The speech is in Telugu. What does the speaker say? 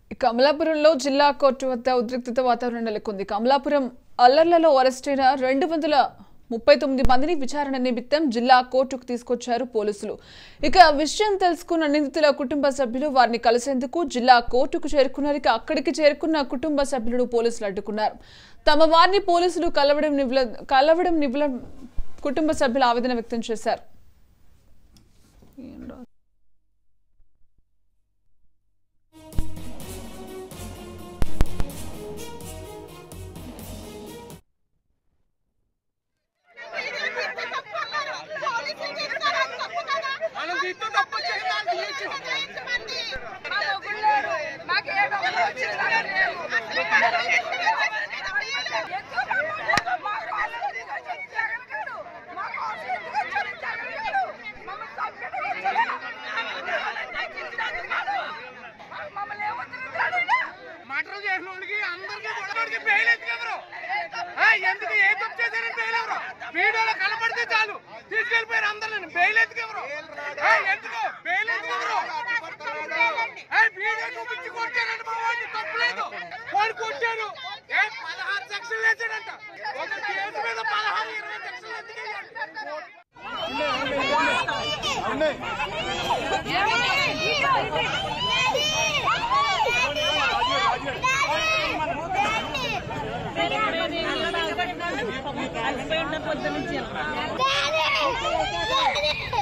కమలాపురంలో జిల్లా కోర్టు వద్ద ఉద్రిక్తత వాతావరణం నెలకొంది కమలాపురం అల్లర్లలో అరెస్టైన రెండు వందల ముప్పై తొమ్మిది మందిని విచారణ నిమిత్తం జిల్లా కోర్టుకు తీసుకొచ్చారు పోలీసులు ఇక విషయం తెలుసుకున్న నిందితుల కుటుంబ సభ్యులు వారిని కలిసేందుకు జిల్లా కోర్టుకు చేరుకున్నారు ఇక అక్కడికి చేరుకున్న కుటుంబ సభ్యులను పోలీసులు అడ్డుకున్నారు తమ వారిని పోలీసులు కలవడం నివ్ల కలవడం నివ్ల కుటుంబ సభ్యులు ఆవేదన వ్యక్తం చేశారు మనం దీంతో తప్పు చేయడానికి తీయచ్చు. మర్డర్ చేసిన వాళ్ళకి అందరికీ కూడా బెయిల్ ఎత్తుకెవరు ఎందుకు ఏ తప్పు చేశారని బెయిల్ ఎవరు వీడియోలో కనపడితే చాలు తీసుకెళ్ళిపోయారు అందరిని బెయిల్ ఎత్తుకెవరు ఏయ్, ఎందుకు బెయిల్ ఎత్తుకెవరు ఏయ్, వీడియో చూపించి కొట్టారంట మా వాడిని తప్పులేదు వాడు కొట్టారు ఏ పదహారు సెక్షన్లు వేసాడంట ఒక కేసు మీద పదహారు ఇరవై సెక్షన్లు ఎందుకు వేయాలి? Daddy!